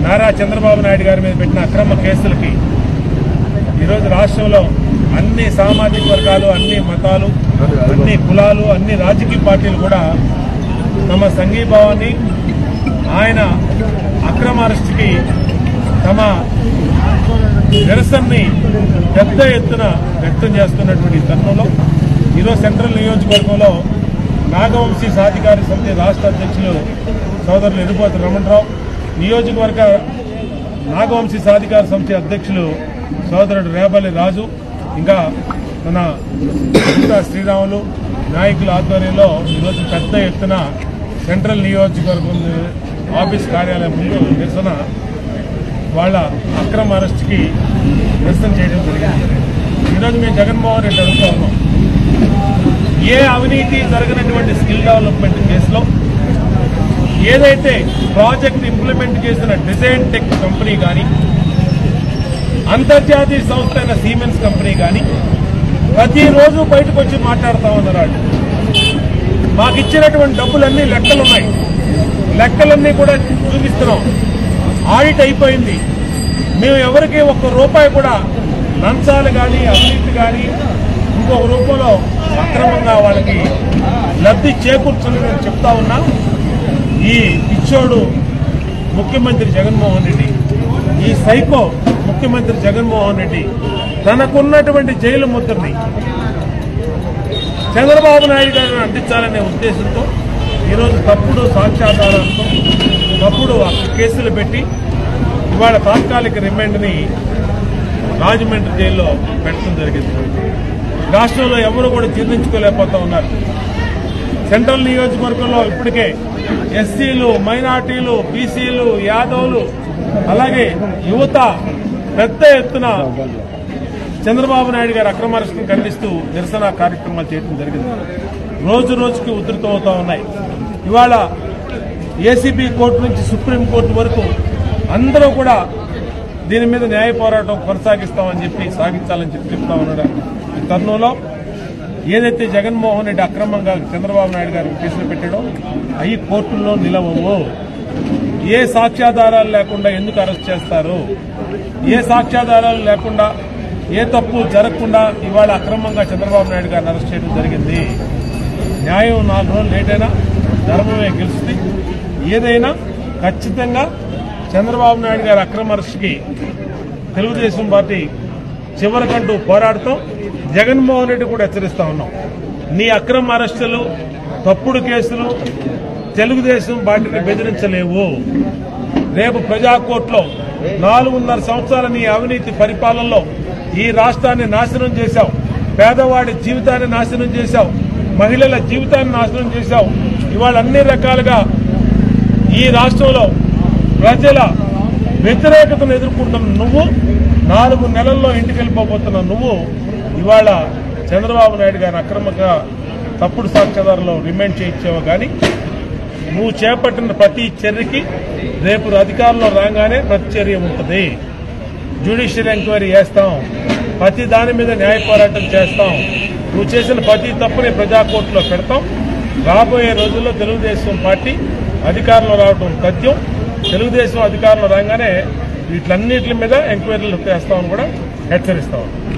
నారా చంద్రబాబు నాయుడు గారి మీద పెట్టిన అక్రమ కేసులకి ఈరోజు రాష్ట్రంలో అన్ని సామాజిక వర్గాలు అన్ని మతాలు అన్ని కులాలు అన్ని రాజకీయ పార్టీలు కూడా తమ సంఘీభావాన్ని ఆయన అక్రమ అరెస్టుకి తమ నిరసనని పెద్ద ఎత్తున వ్యక్తం చేస్తున్నటువంటి తరుణంలో ఈరోజు సెంట్రల్ నియోజకవర్గంలో నాగవంశీ సాధికార సమితి రాష్ట్ర అధ్యక్షులు సోదరులు ఎరుపోతు రమణరావు నియోజకవర్గ నాగవంశీ సాధికార సమితి అధ్యక్షులు సోదరుడు రేబల్లి రాజు ఇంకా మన సీతా శ్రీరాములు నాయకుల ఆధ్వర్యంలో ఈరోజు పెద్ద ఎత్తున సెంట్రల్ నియోజకవర్గం ఆఫీస్ కార్యాలయం ముందు నిరసన వాళ్ళ అక్రమ అరెస్ట్కి నిరసన చేయడం జరిగింది ఈరోజు మేము జగన్మోహన్ రెడ్డి అడుగుతా ఉన్నాం ఏ అవినీతి జరగనటువంటి స్కిల్ డెవలప్మెంట్ కేసులో ఏదైతే ప్రాజెక్ట్ ఇంప్లిమెంట్ చేసిన డిజైన్ టెక్ కంపెనీ కానీ అంతర్జాతీయ సంస్థ అయిన సీమెన్స్ కంపెనీ కానీ ప్రతిరోజు బయటకు వచ్చి మాట్లాడుతూ ఉన్నారు వాళ్ళు మాకు ఇచ్చినటువంటి డబ్బులన్నీ లెక్కలున్నాయి లెక్కలన్నీ కూడా చూపిస్తున్నాం ఆడిట్ అయిపోయింది మేము ఎవరికి ఒక్క రూపాయి కూడా లంచాలు కానీ అవినీతి కానీ ఇంకొక రూపంలో అక్రమంగా వాళ్ళకి లబ్ధి చేకూర్చున్నదని చెప్తా ఉన్నా ఈ పిచ్చోడు ముఖ్యమంత్రి జగన్మోహన్ రెడ్డి ఈ సైకో ముఖ్యమంత్రి జగన్మోహన్ రెడ్డి తనకున్నటువంటి జైలు ముద్రని చంద్రబాబు నాయుడు గారిని అంటించాలనే ఉద్దేశంతో ఈరోజు తప్పుడు సాక్ష్యాధారాలతో తప్పుడు కేసులు పెట్టి ఇవాళ తాత్కాలిక రిమాండ్ని రాజమండ్రి జైల్లో పెట్టడం జరిగింది రాష్ట్రంలో ఎవరు కూడా జీర్ణించుకోలేకపోతా ఉన్నారు సెంట్రల్ నియోజకవర్గంలో ఇప్పటికే ఎస్సీలు మైనార్టీలు బీసీలు యాదవులు అలాగే యువత పెద్ద ఎత్తున చంద్రబాబు నాయుడు గారి అక్రమ అరెస్టును ఖండిస్తూ నిరసన కార్యక్రమాలు చేయడం జరిగింది రోజు రోజుకి ఉధృతమవుతా ఉన్నాయి ఇవాళ ఏసీబీ కోర్టు నుంచి సుప్రీం కోర్టు వరకు అందరూ కూడా దీని మీద న్యాయ పోరాటం కొనసాగిస్తామని చెప్పి సాగించాలని చెప్పి చెప్తా ఉన్నాడు ఈ తరుణంలో ఏదైతే జగన్మోహన్ రెడ్డి అక్రమంగా చంద్రబాబు నాయుడు గారు కేసులు పెట్టాడో అవి కోర్టుల్లో నిలవవు ఏ సాక్ష్యాధారాలు లేకుండా ఎందుకు అరెస్ట్ చేస్తారు ఏ సాక్ష్యాధారాలు లేకుండా ఏ తప్పు జరగకుండా ఇవాళ అక్రమంగా చంద్రబాబు నాయుడు గారిని అరెస్ట్ చేయడం జరిగింది న్యాయం నాలుగు రోజులు లేట్ అయినా ధర్మమే గెలుస్తుంది ఏదైనా ఖచ్చితంగా చంద్రబాబు నాయుడు గారి అక్రమ అరెస్ట్కి తెలుగుదేశం పార్టీ చివరికంటూ పోరాడుతాం జగన్మోహన్ రెడ్డి కూడా హెచ్చరిస్తా ఉన్నాం నీ అక్రమ అరెస్టులు తప్పుడు కేసులు తెలుగుదేశం పార్టీని బెదిరించలేవు రేపు ప్రజా కోర్టులో నాలుగున్నర సంవత్సరాల నీ అవినీతి పరిపాలనలో ఈ రాష్ట్రాన్ని నాశనం చేశావు పేదవాడి జీవితాన్ని నాశనం చేశావు మహిళల జీవితాన్ని నాశనం చేశావు ఇవాళ అన్ని రకాలుగా ఈ రాష్ట్రంలో ప్రజల వ్యతిరేకతను ఎదుర్కొంటున్న నువ్వు నాలుగు నెలల్లో ఇంటికి వెళ్ళిపోబోతున్న నువ్వు ఇవాళ చంద్రబాబు నాయుడు గారిని అక్రమంగా తప్పుడు సాక్ష్యాధారంలో రిమైండ్ చేయించావు కానీ నువ్వు చేపట్టిన ప్రతి చర్యకి రేపు అధికారంలో రాగానే ప్రతి చర్య ఉంటుంది జ్యుడిషియల్ ఎంక్వైరీ చేస్తాం ప్రతి దాని మీద న్యాయ పోరాటం చేస్తాం నువ్వు చేసిన ప్రతి తప్పుని ప్రజా కోర్టులో పెడతాం రాబోయే రోజుల్లో తెలుగుదేశం పార్టీ అధికారంలో రావడం తథ్యం తెలుగుదేశం అధికారంలో రాగానే వీటిలన్నిటి మీద ఎంక్వైరీలు చేస్తామని కూడా హెచ్చరిస్తాం